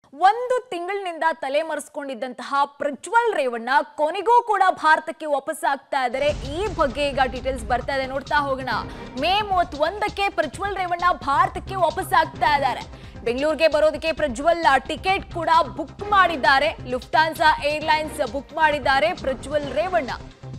ಒಂದು ತಿಂಗಳಿನಿಂದ ತಲೆಮರೆಸ್ಕೊಂಡಿದ್ದಂತಹ ಪ್ರಜ್ವಲ್ ರೇವಣ್ಣ ಕೊನೆಗೂ ಕೂಡ ಭಾರತಕ್ಕೆ ವಾಪಸ್ ಆಗ್ತಾ ಇದ್ದಾರೆ ಈ ಬಗ್ಗೆ ಈಗ ಡೀಟೇಲ್ಸ್ ಬರ್ತಾ ಇದೆ ನೋಡ್ತಾ ಹೋಗೋಣ ಮೇ ಮೂವತ್ತೊಂದಕ್ಕೆ ಪ್ರಜ್ವಲ್ ರೇವಣ್ಣ ಭಾರತಕ್ಕೆ ವಾಪಸ್ ಆಗ್ತಾ ಇದ್ದಾರೆ ಬೆಂಗಳೂರಿಗೆ ಬರೋದಕ್ಕೆ ಪ್ರಜ್ವಲ್ ಟಿಕೆಟ್ ಕೂಡ ಬುಕ್ ಮಾಡಿದ್ದಾರೆ ಲುಫ್ತಾನ್ಸಾ ಏರ್ಲೈನ್ಸ್ ಬುಕ್ ಮಾಡಿದ್ದಾರೆ ಪ್ರಜ್ವಲ್ ರೇವಣ್ಣ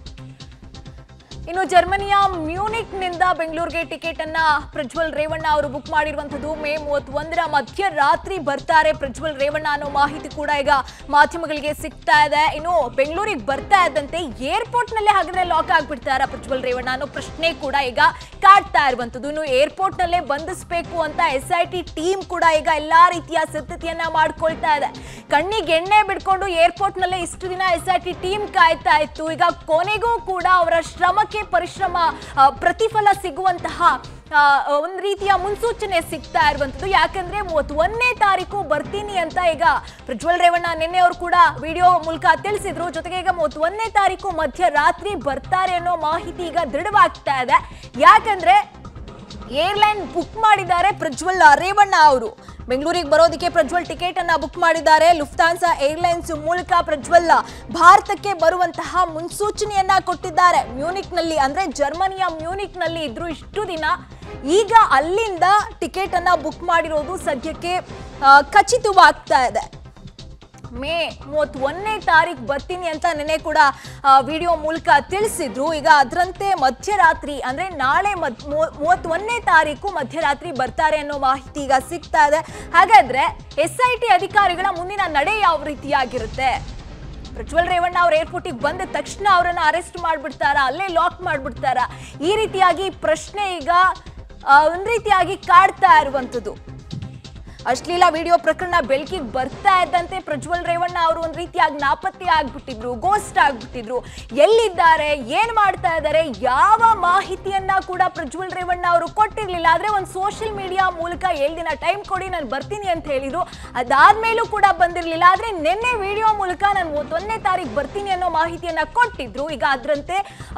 ಇನ್ನು ಜರ್ಮನಿಯ ಮ್ಯೂನಿಕ್ ನಿಂದ ಬೆಂಗಳೂರಿಗೆ ಟಿಕೆಟ್ ಅನ್ನ ಪ್ರಜ್ವಲ್ ರೇವಣ್ಣ ಅವರು ಬುಕ್ ಮಾಡಿರುವಂತದ್ದು ಮೇ ಮೂವತ್ತೊಂದರ ಮಧ್ಯರಾತ್ರಿ ಬರ್ತಾರೆ ಪ್ರಜ್ವಲ್ ರೇವಣ್ಣ ಅನ್ನೋ ಮಾಹಿತಿ ಕೂಡ ಈಗ ಮಾಧ್ಯಮಗಳಿಗೆ ಸಿಗ್ತಾ ಇದೆ ಇನ್ನು ಬೆಂಗಳೂರಿಗೆ ಬರ್ತಾ ಇದ್ದಂತೆ ಏರ್ಪೋರ್ಟ್ ನಲ್ಲೇ ಹಾಗಾದ್ರೆ ಲಾಕ್ ಆಗ್ಬಿಡ್ತಾರ ಪ್ರಜ್ವಲ್ ರೇವಣ್ಣ ಅನ್ನೋ ಪ್ರಶ್ನೆ ಕೂಡ ಈಗ ಕಾಡ್ತಾ ಇರುವಂತದ್ದು ಇನ್ನು ಏರ್ಪೋರ್ಟ್ ನಲ್ಲೇ ಬಂಧಿಸಬೇಕು ಅಂತ ಎಸ್ ಐ ಟಿ ಟೀಮ್ ಕೂಡ ಈಗ ಎಲ್ಲಾ ರೀತಿಯ ಸಿದ್ಧತೆಯನ್ನ ಮಾಡ್ಕೊಳ್ತಾ ಇದೆ ಕಣ್ಣಿಗೆ ಎಣ್ಣೆ ಬಿಡ್ಕೊಂಡು ಏರ್ಪೋರ್ಟ್ ನಲ್ಲೇ ಇಷ್ಟು ದಿನ ಎಸ್ ಐ ಟಿ ಟೀಮ್ ಕಾಯ್ತಾ ಇತ್ತು ಈಗ ಕೊನೆಗೂ ಕೂಡ ಅವರ ಶ್ರಮಕ್ಕೆ ಪರಿಶ್ರಮ ಆ, ಪ್ರತಿಫಲ ಸಿಗುವಂತಹ ಆ, ಒಂದ್ ರೀತಿಯ ಮುನ್ಸೂಚನೆ ಸಿಗ್ತಾ ಇರುವಂತದ್ದು ಯಾಕಂದ್ರೆ ಮೂವತ್ತೊಂದನೇ ತಾರೀಕು ಬರ್ತೀನಿ ಅಂತ ಈಗ ಪ್ರಜ್ವಲ್ ರೇವಣ್ಣ ನಿನ್ನೆ ಅವರು ಕೂಡ ವಿಡಿಯೋ ಮೂಲಕ ತಿಳಿಸಿದ್ರು ಜೊತೆಗೆ ಈಗ ಮೂವತ್ತೊಂದನೇ ತಾರೀಕು ಮಧ್ಯರಾತ್ರಿ ಬರ್ತಾರೆ ಅನ್ನೋ ಮಾಹಿತಿ ಈಗ ದೃಢವಾಗ್ತಾ ಇದೆ ಯಾಕಂದ್ರೆ ಏರ್ಲೈನ್ ಬುಕ್ ಮಾಡಿದ್ದಾರೆ ಪ್ರಜ್ವಲ್ ರೇವಣ್ಣ ಅವರು ಬೆಂಗಳೂರಿಗೆ ಬರೋದಕ್ಕೆ ಪ್ರಜ್ವಲ್ ಟಿಕೆಟ್ ಅನ್ನ ಬುಕ್ ಮಾಡಿದ್ದಾರೆ ಲುಫ್ತಾನ್ಸಾ ಏರ್ಲೈನ್ಸ್ ಮೂಲಕ ಪ್ರಜ್ವಲ್ ಭಾರತಕ್ಕೆ ಬರುವಂತಹ ಮುನ್ಸೂಚನೆಯನ್ನ ಕೊಟ್ಟಿದ್ದಾರೆ ಮ್ಯೂನಿಕ್ ನಲ್ಲಿ ಅಂದ್ರೆ ಜರ್ಮನಿಯ ಮ್ಯೂನಿಕ್ ನಲ್ಲಿ ಇದ್ರು ಇಷ್ಟು ದಿನ ಈಗ ಅಲ್ಲಿಂದ ಟಿಕೆಟ್ ಅನ್ನ ಬುಕ್ ಮಾಡಿರೋದು ಸದ್ಯಕ್ಕೆ ಆ, ಖಚಿತವಾಗ್ತಾ ಇದೆ ಮೇ ಮೂವತ್ತೊಂದನೇ ತಾರೀಕು ಬರ್ತೀನಿ ಅಂತ ನೆನೆ ಕೂಡ ವಿಡಿಯೋ ಮೂಲಕ ತಿಳಿಸಿದ್ರು ಈಗ ಅದರಂತೆ ಮಧ್ಯರಾತ್ರಿ ಅಂದ್ರೆ ನಾಳೆ ಮದ್ ಮೂವ- ಮೂವತ್ತೊಂದನೇ ತಾರೀಕು ಮಧ್ಯರಾತ್ರಿ ಬರ್ತಾರೆ ಅನ್ನೋ ಮಾಹಿತಿ ಈಗ ಸಿಗ್ತಾ ಇದೆ ಹಾಗಾದ್ರೆ ಎಸ್ ಐ ಟಿ ಅಧಿಕಾರಿಗಳ ಮುಂದಿನ ನಡೆ ಯಾವ ರೀತಿಯಾಗಿರುತ್ತೆ ಪ್ರಜ್ವಲ್ ರೇವಣ್ಣ ಅವ್ರ ಏರ್ಪೋರ್ಟಿಗೆ ಬಂದ ತಕ್ಷಣ ಅವರನ್ನ ಅರೆಸ್ಟ್ ಮಾಡ್ಬಿಡ್ತಾರ ಅಲ್ಲೇ ಲಾಕ್ ಮಾಡ್ಬಿಡ್ತಾರ ಈ ರೀತಿಯಾಗಿ ಪ್ರಶ್ನೆ ಈಗ ಆ, ಒಂದ್ ರೀತಿಯಾಗಿ ಕಾಡ್ತಾ ಇರುವಂಥದ್ದು ಅಶ್ಲೀಲ ವಿಡಿಯೋ ಪ್ರಕರಣ ಬೆಳಕಿಗೆ ಬರ್ತಾ ಇದ್ದಂತೆ ಪ್ರಜ್ವಲ್ ರೇವಣ್ಣ ಅವರು ಒಂದ್ ರೀತಿಯಾಗಿ ನಾಪತ್ತೆ ಆಗ್ಬಿಟ್ಟಿದ್ರು ಗೋಸ್ಟ್ ಆಗ್ಬಿಟ್ಟಿದ್ರು ಎಲ್ಲಿದ್ದಾರೆ ಏನ್ ಮಾಡ್ತಾ ಇದ್ದಾರೆ ಯಾವ ಮಾಹಿತಿಯನ್ನ ಕೂಡ ಪ್ರಜ್ವಲ್ ರೇವಣ್ಣ ಅವರು ಕೊಟ್ಟಿರ್ಲಿಲ್ಲ ಆದ್ರೆ ಒಂದು ಸೋಷಿಯಲ್ ಮೀಡಿಯಾ ಮೂಲಕ ಏಳು ದಿನ ಟೈಮ್ ಕೊಡಿ ನಾನು ಬರ್ತೀನಿ ಅಂತ ಹೇಳಿದ್ರು ಅದಾದ್ಮೇಲೂ ಕೂಡ ಬಂದಿರಲಿಲ್ಲ ಆದ್ರೆ ನಿನ್ನೆ ವಿಡಿಯೋ ಮೂಲಕ ನಾನು ಮೂವತ್ತೊಂದನೇ ತಾರೀಕು ಬರ್ತೀನಿ ಅನ್ನೋ ಮಾಹಿತಿಯನ್ನ ಕೊಟ್ಟಿದ್ರು ಈಗ ಅದರಂತೆ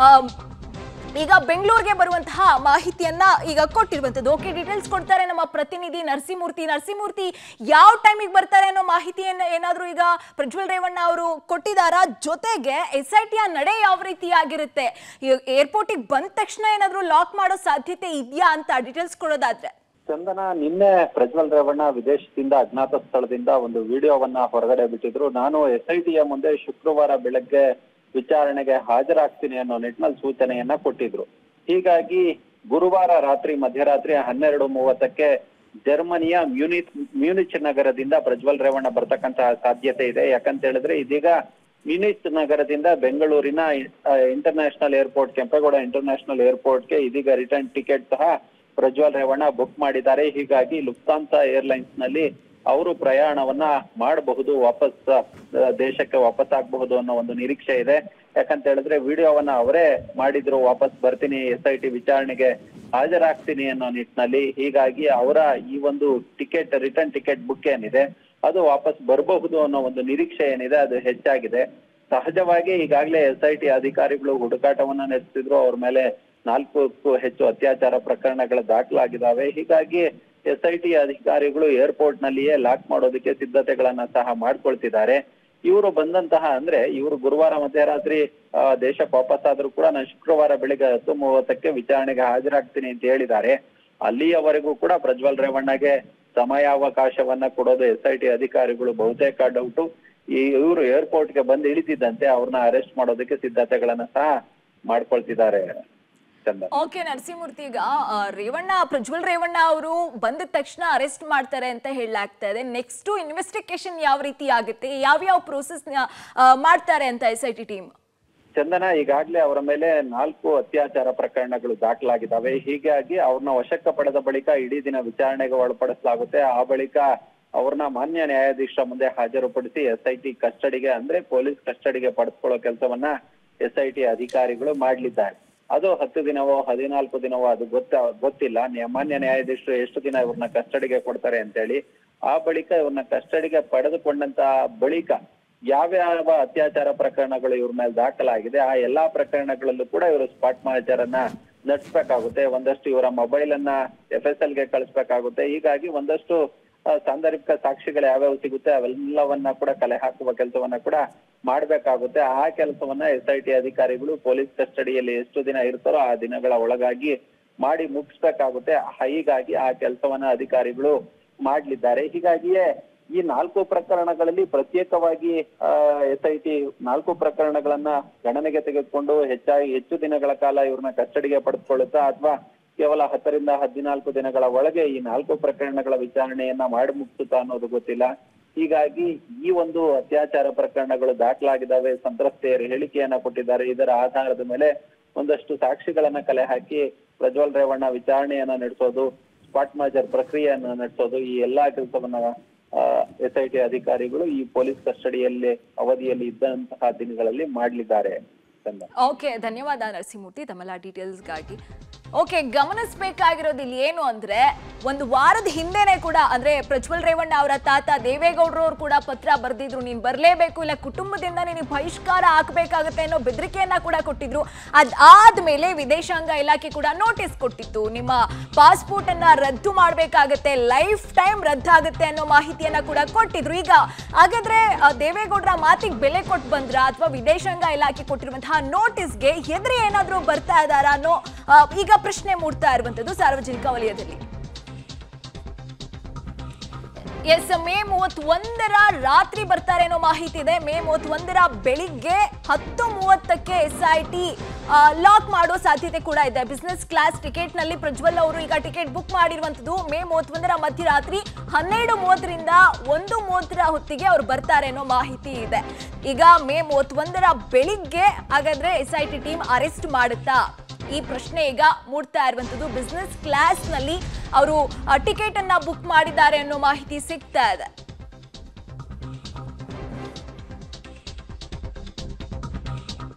ಈಗ ಬೆಂಗಳೂರಿಗೆ ಬರುವಂತಹ ಮಾಹಿತಿಯನ್ನ ಈಗ ಕೊಟ್ಟಿರುವಂತದ್ದು ಓಕೆ ಡೀಟೇಲ್ಸ್ ಕೊಡ್ತಾರೆ ನಮ್ಮ ಪ್ರತಿನಿಧಿ ನರಸಿಂಹಮೂರ್ತಿ ನರಸಿಂಹಮೂರ್ತಿ ಯಾವ ಟೈಮಿಗೆ ಬರ್ತಾರೆ ಅನ್ನೋ ಮಾಹಿತಿಯನ್ನ ಏನಾದ್ರೂ ಈಗ ಪ್ರಜ್ವಲ್ ರೇವಣ್ಣ ಅವರು ಕೊಟ್ಟಿದಾರ ಜೊತೆಗೆ ಎಸ್ ಐ ಟಿಯ ನಡೆ ಯಾವ ರೀತಿಯಾಗಿರುತ್ತೆ ಏರ್ಪೋರ್ಟಿಗೆ ಬಂದ ತಕ್ಷಣ ಏನಾದ್ರೂ ಲಾಕ್ ಮಾಡೋ ಸಾಧ್ಯತೆ ಇದೆಯಾ ಅಂತ ಡೀಟೇಲ್ಸ್ ಕೊಡೋದಾದ್ರೆ ಚಂದನ ನಿನ್ನೆ ಪ್ರಜ್ವಲ್ ರೇವಣ್ಣ ವಿದೇಶದಿಂದ ಅಜ್ಞಾತ ಸ್ಥಳದಿಂದ ಒಂದು ವಿಡಿಯೋವನ್ನ ಹೊರಗಡೆ ಬಿಟ್ಟಿದ್ರು ನಾನು ಎಸ್ ಐ ಟಿಯ ಮುಂದೆ ಶುಕ್ರವಾರ ಬೆಳಗ್ಗೆ ವಿಚಾರಣೆಗೆ ಹಾಜರಾಗ್ತೀನಿ ಅನ್ನೋ ನಿಟ್ಟಿನಲ್ಲಿ ಸೂಚನೆಯನ್ನ ಕೊಟ್ಟಿದ್ರು ಹೀಗಾಗಿ ಗುರುವಾರ ರಾತ್ರಿ ಮಧ್ಯರಾತ್ರಿ ಹನ್ನೆರಡು ಮೂವತ್ತಕ್ಕೆ ಜರ್ಮನಿಯ ಮ್ಯೂನಿಚ್ ಮ್ಯೂನಿಚ್ ನಗರದಿಂದ ಪ್ರಜ್ವಲ್ ರೇವಣ್ಣ ಬರ್ತಕ್ಕಂತಹ ಸಾಧ್ಯತೆ ಇದೆ ಯಾಕಂತ ಹೇಳಿದ್ರೆ ಇದೀಗ ಮ್ಯೂನಿಚ್ ನಗರದಿಂದ ಬೆಂಗಳೂರಿನ ಇಂಟರ್ನ್ಯಾಷನಲ್ ಏರ್ಪೋರ್ಟ್ ಕೆಂಪೇಗೌಡ ಇಂಟರ್ನ್ಯಾಷನಲ್ ಏರ್ಪೋರ್ಟ್ಗೆ ಇದೀಗ ರಿಟರ್ನ್ ಟಿಕೆಟ್ ಸಹ ಪ್ರಜ್ವಲ್ ರೇವಣ್ಣ ಬುಕ್ ಮಾಡಿದ್ದಾರೆ ಹೀಗಾಗಿ ಲುಫ್ತಾನ್ಸಾ ಏರ್ಲೈನ್ಸ್ ನಲ್ಲಿ ಅವರು ಪ್ರಯಾಣವನ್ನ ಮಾಡಬಹುದು ವಾಪಸ್ ಆ, ದೇಶಕ್ಕೆ ವಾಪಸ್ ಆಗಬಹುದು ಅನ್ನೋ ಒಂದು ನಿರೀಕ್ಷೆ ಇದೆ ಯಾಕಂತ ಹೇಳಿದ್ರೆ ವಿಡಿಯೋವನ್ನ ಅವರೇ ಮಾಡಿದ್ರು ವಾಪಸ್ ಬರ್ತೀನಿ ಎಸ್ ಐ ಟಿ ವಿಚಾರಣೆಗೆ ಹಾಜರಾಗ್ತೀನಿ ಅನ್ನೋ ನಿಟ್ಟಿನಲ್ಲಿ ಹೀಗಾಗಿ ಅವರ ಈ ಒಂದು ಟಿಕೆಟ್ ರಿಟರ್ನ್ ಟಿಕೆಟ್ ಬುಕ್ ಏನಿದೆ ಅದು ವಾಪಸ್ ಬರಬಹುದು ಅನ್ನೋ ಒಂದು ನಿರೀಕ್ಷೆ ಏನಿದೆ ಅದು ಹೆಚ್ಚಾಗಿದೆ ಸಹಜವಾಗಿ ಈಗಾಗಲೇ ಎಸ್ ಐ ಟಿ ಅಧಿಕಾರಿಗಳು ಹುಡುಕಾಟವನ್ನ ನಡೆಸಿದ್ರು ಅವ್ರ ಮೇಲೆ ನಾಲ್ಕಕ್ಕೂ ಹೆಚ್ಚು ಅತ್ಯಾಚಾರ ಪ್ರಕರಣಗಳು ದಾಖಲಾಗಿದ್ದಾವೆ ಹೀಗಾಗಿ ಎಸ್ ಐ ಟಿ ಅಧಿಕಾರಿಗಳು ಏರ್ಪೋರ್ಟ್ ನಲ್ಲಿಯೇ ಲಾಕ್ ಮಾಡೋದಕ್ಕೆ ಸಿದ್ಧತೆಗಳನ್ನ ಸಹ ಮಾಡ್ಕೊಳ್ತಿದ್ದಾರೆ ಇವರು ಬಂದಂತಹ ಅಂದ್ರೆ ಇವರು ಗುರುವಾರ ಮಧ್ಯರಾತ್ರಿ ಆ, ದೇಶಕ್ಕೆ ವಾಪಸ್ ಆದ್ರೂ ಕೂಡ ನಾನು ಶುಕ್ರವಾರ ಬೆಳಿಗ್ಗೆ ಹತ್ತು ಮೂವತ್ತಕ್ಕೆ ವಿಚಾರಣೆಗೆ ಹಾಜರಾಗ್ತೀನಿ ಅಂತ ಹೇಳಿದ್ದಾರೆ ಅಲ್ಲಿಯವರೆಗೂ ಕೂಡ ಪ್ರಜ್ವಲ್ ರೇವಣ್ಣಗೆ ಸಮಯಾವಕಾಶವನ್ನ ಕೊಡೋದು ಎಸ್ ಐ ಟಿ ಅಧಿಕಾರಿಗಳು ಬಹುತೇಕ ಡೌಟು ಈ ಇವರು ಏರ್ಪೋರ್ಟ್ಗೆ ಬಂದು ಇಳಿತಿದ್ದಂತೆ ಅವ್ರನ್ನ ಅರೆಸ್ಟ್ ಮಾಡೋದಕ್ಕೆ ಸಿದ್ಧತೆಗಳನ್ನ ಸಹ ಮಾಡ್ಕೊಳ್ತಿದ್ದಾರೆ ಚಂದ ಓಕೆ ನರಸಿಂಹಮೂರ್ತಿ ಈಗ ಆ, ರೇವಣ್ಣ ಪ್ರಜ್ವಲ್ ರೇವಣ್ಣ ಅವರು ಬಂದ ತಕ್ಷಣ ಅರೆಸ್ಟ್ ಮಾಡ್ತಾರೆ ಅಂತ ಹೇಳಲಾಗ್ತಾ ಇದೆ ನೆಕ್ಸ್ಟ್ ಇನ್ವೆಸ್ಟಿಗೇಷನ್ ಯಾವ ರೀತಿ ಆಗುತ್ತೆ ಯಾವ್ಯಾವ ಪ್ರೋಸೆಸ್ ಮಾಡ್ತಾರೆ ಅಂತ ಎಸ್ ಐ ಟಿ ಟೀಮ್ ಚಂದನ ಈಗಾಗ್ಲೇ ಅವರ ಮೇಲೆ ನಾಲ್ಕು ಅತ್ಯಾಚಾರ ಪ್ರಕರಣಗಳು ದಾಖಲಾಗಿದ್ದಾವೆ ಹೀಗಾಗಿ ಅವ್ರನ್ನ ವಶಕ್ಕೆ ಪಡೆದ ಬಳಿಕ ಇಡೀ ದಿನ ವಿಚಾರಣೆಗೆ ಒಳಪಡಿಸಲಾಗುತ್ತೆ ಆ ಬಳಿಕ ಅವ್ರನ್ನ ಮಾನ್ಯ ನ್ಯಾಯಾಧೀಶರ ಮುಂದೆ ಹಾಜರುಪಡಿಸಿ ಎಸ್ ಐ ಟಿ ಕಸ್ಟಡಿಗೆ ಅಂದ್ರೆ ಪೊಲೀಸ್ ಕಸ್ಟಡಿಗೆ ಪಡೆದುಕೊಳ್ಳೋ ಕೆಲಸವನ್ನ ಎಸ್ ಐ ಟಿ ಅಧಿಕಾರಿಗಳು ಮಾಡ್ಲಿದ್ದಾರೆ ಅದು ಹತ್ತು ದಿನವೋ ಹದಿನಾಲ್ಕು ದಿನವೋ ಅದು ಗೊತ್ತ ಗೊತ್ತಿಲ್ಲ ನ್ಯಾ- ಮಾನ್ಯ ನ್ಯಾಯಾಧೀಶರು ಎಷ್ಟು ದಿನ ಇವ್ರನ್ನ ಕಸ್ಟಡಿಗೆ ಕೊಡ್ತಾರೆ ಅಂತೇಳಿ ಆ ಬಳಿಕ ಇವ್ರನ್ನ ಕಸ್ಟಡಿಗೆ ಪಡೆದುಕೊಂಡಂತ ಬಳಿಕ ಯಾವ್ಯಾವ ಅತ್ಯಾಚಾರ ಪ್ರಕರಣಗಳು ಇವ್ರ ಮೇಲೆ ದಾಖಲಾಗಿದೆ ಆ ಎಲ್ಲಾ ಪ್ರಕರಣಗಳಲ್ಲೂ ಕೂಡ ಇವರು ಸ್ಪಾಟ್ ಮಾರ್ಚರನ್ನ ನಡೆಸ್ಬೇಕಾಗುತ್ತೆ ಒಂದಷ್ಟು ಇವರ ಮೊಬೈಲ್ ಅನ್ನ ಎಫ್ ಎಸ್ ಎಲ್ ಗೆ ಕಳಿಸ್ಬೇಕಾಗುತ್ತೆ ಹೀಗಾಗಿ ಒಂದಷ್ಟು ಆ, ಸಾಂದರ್ಭಿಕ ಸಾಕ್ಷಿಗಳು ಯಾವ್ಯಾವ ಸಿಗುತ್ತೆ ಅವೆಲ್ಲವನ್ನ ಕೂಡ ಕಲೆ ಹಾಕುವ ಕೆಲಸವನ್ನ ಕೂಡ ಮಾಡ್ಬೇಕಾಗುತ್ತೆ ಆ ಕೆಲಸವನ್ನ ಎಸ್ ಐ ಟಿ ಅಧಿಕಾರಿಗಳು ಪೊಲೀಸ್ ಕಸ್ಟಡಿಯಲ್ಲಿ ಎಷ್ಟು ದಿನ ಇರ್ತಾರೋ ಆ ದಿನಗಳ ಒಳಗಾಗಿ ಮಾಡಿ ಮುಗಿಸ್ಬೇಕಾಗುತ್ತೆ ಹೀಗಾಗಿ ಆ ಕೆಲಸವನ್ನ ಅಧಿಕಾರಿಗಳು ಮಾಡ್ಲಿದ್ದಾರೆ ಹೀಗಾಗಿಯೇ ಈ ನಾಲ್ಕು ಪ್ರಕರಣಗಳಲ್ಲಿ ಪ್ರತ್ಯೇಕವಾಗಿ ಎಸ್ ಐ ಟಿ ನಾಲ್ಕು ಪ್ರಕರಣಗಳನ್ನ ಗಣನೆಗೆ ತೆಗೆದುಕೊಂಡು ಹೆಚ್ಚಾಗಿ ಹೆಚ್ಚು ದಿನಗಳ ಕಾಲ ಇವ್ರನ್ನ ಕಸ್ಟಡಿಗೆ ಪಡೆದುಕೊಳ್ಳುತ್ತಾ ಅಥವಾ ಕೇವಲ ಹತ್ತರಿಂದ ಹದಿನಾಲ್ಕು ದಿನಗಳ ಒಳಗೆ ಈ ನಾಲ್ಕು ಪ್ರಕರಣಗಳ ವಿಚಾರಣೆಯನ್ನ ಮಾಡಿ ಮುಗಿಸುತ್ತಾ ಅನ್ನೋದು ಗೊತ್ತಿಲ್ಲ ಹೀಗಾಗಿ ಈ ಒಂದು ಅತ್ಯಾಚಾರ ಪ್ರಕರಣಗಳು ದಾಖಲಾಗಿದ್ದಾವೆ ಸಂತ್ರಸ್ತೆಯರು ಹೇಳಿಕೆಯನ್ನ ಕೊಟ್ಟಿದ್ದಾರೆ ಇದರ ಆಧಾರದ ಮೇಲೆ ಒಂದಷ್ಟು ಸಾಕ್ಷಿಗಳನ್ನ ಕಲೆ ಹಾಕಿ ಪ್ರಜ್ವಲ್ ರೇವಣ್ಣ ವಿಚಾರಣೆಯನ್ನ ನಡೆಸೋದು ಸ್ಪಾಟ್ ಮಾಜರ್ ಪ್ರಕ್ರಿಯೆಯನ್ನ ನಡೆಸೋದು ಈ ಎಲ್ಲಾ ಕೆಲಸವನ್ನ ಎಸ್ ಐ ಟಿ ಅಧಿಕಾರಿಗಳು ಈ ಪೊಲೀಸ್ ಕಸ್ಟಡಿಯಲ್ಲಿ ಅವಧಿಯಲ್ಲಿ ಇದ್ದಂತಹ ದಿನಗಳಲ್ಲಿ ಮಾಡಲಿದ್ದಾರೆ ಚಂದ ಓಕೆ ಧನ್ಯವಾದ ನರಸಿಂಹಮೂರ್ತಿ ತಮ್ಮೆಲ್ಲ ಡೀಟೇಲ್ಸ್ಗಾಗಿ ಓಕೆ ಗಮನಿಸಬೇಕಾಗಿರೋದು ಇಲ್ಲಿ ಏನು ಅಂದ್ರೆ ಒಂದು ವಾರದ ಹಿಂದೆನೆ ಕೂಡ ಅಂದ್ರೆ ಪ್ರಜ್ವಲ್ ರೇವಣ್ಣ ಅವರ ತಾತ ದೇವೇಗೌಡರು ಅವ್ರು ಕೂಡ ಪತ್ರ ಬರೆದಿದ್ರು ನೀನ್ ಬರಲೇಬೇಕು ಇಲ್ಲ ಕುಟುಂಬದಿಂದ ನಿನಗೆ ಬಹಿಷ್ಕಾರ ಹಾಕಬೇಕಾಗುತ್ತೆ ಅನ್ನೋ ಬೆದರಿಕೆಯನ್ನ ಕೂಡ ಕೊಟ್ಟಿದ್ರು ಅದಾದ್ಮೇಲೆ ವಿದೇಶಾಂಗ ಇಲಾಖೆ ಕೂಡ ನೋಟಿಸ್ ಕೊಟ್ಟಿತ್ತು ನಿಮ್ಮ ಪಾಸ್ಪೋರ್ಟ್ ಅನ್ನ ರದ್ದು ಮಾಡಬೇಕಾಗತ್ತೆ ಲೈಫ್ ಟೈಮ್ ರದ್ದಾಗುತ್ತೆ ಅನ್ನೋ ಮಾಹಿತಿಯನ್ನ ಕೂಡ ಕೊಟ್ಟಿದ್ರು ಈಗ ಹಾಗಾದ್ರೆ ಆ, ದೇವೇಗೌಡರ ಮಾತಿಗೆ ಬೆಲೆ ಕೊಟ್ಟು ಬಂದ್ರ ಅಥವಾ ವಿದೇಶಾಂಗ ಇಲಾಖೆ ಕೊಟ್ಟಿರುವಂತಹ ನೋಟಿಸ್ಗೆ ಎದುರು ಏನಾದ್ರೂ ಬರ್ತಾ ಇದಾರ ಅನ್ನೋ ಆ, ಈಗ ಪ್ರಶ್ನೆ ಮೂಡ್ತಾ ಇರುವಂತದ್ದು ಸಾರ್ವಜನಿಕ ವಲಯದಲ್ಲಿ ಎಸ್ ಮೇ ಮೂವತ್ತೊಂದರ ರಾತ್ರಿ ಬರ್ತಾರೆ ಅನ್ನೋ ಮಾಹಿತಿ ಇದೆ ಮೇ ಮೂವತ್ತೊಂದರ ಬೆಳಿಗ್ಗೆ ಹತ್ತು ಮೂವತ್ತಕ್ಕೆ ಎಸ್ ಐ ಟಿ ಲಾಕ್ ಮಾಡೋ ಸಾಧ್ಯತೆ ಕೂಡ ಇದೆ ಬಿಸ್ನೆಸ್ ಕ್ಲಾಸ್ ಟಿಕೆಟ್ ನಲ್ಲಿ ಪ್ರಜ್ವಲ್ ಅವರು ಈಗ ಟಿಕೆಟ್ ಬುಕ್ ಮಾಡಿರುವಂತದ್ದು ಮೇ ಮೂವತ್ತೊಂದರ ಮಧ್ಯರಾತ್ರಿ ಹನ್ನೆರಡು ಮೂವತ್ತರಿಂದ ಒಂದು ಮೂವತ್ತರ ಹೊತ್ತಿಗೆ ಅವ್ರು ಬರ್ತಾರೆ ಅನ್ನೋ ಮಾಹಿತಿ ಇದೆ ಈಗ ಮೇ ಮೂವತ್ತೊಂದರ ಬೆಳಿಗ್ಗೆ ಹಾಗಾದ್ರೆ S I T team arrest ಮಾಡುತ್ತಾ ಈ ಪ್ರಶ್ನೆ ಈಗ ಮೂಡ್ತಾ ಇರುವಂತದ್ದು ಬಿಸ್ನೆಸ್ ಕ್ಲಾಸ್ ನಲ್ಲಿ ಅವರು ಟಿಕೆಟ್ ಅನ್ನ ಬುಕ್ ಮಾಡಿದ್ದಾರೆ ಅನ್ನೋ ಮಾಹಿತಿ ಸಿಗ್ತಾ ಇದೆ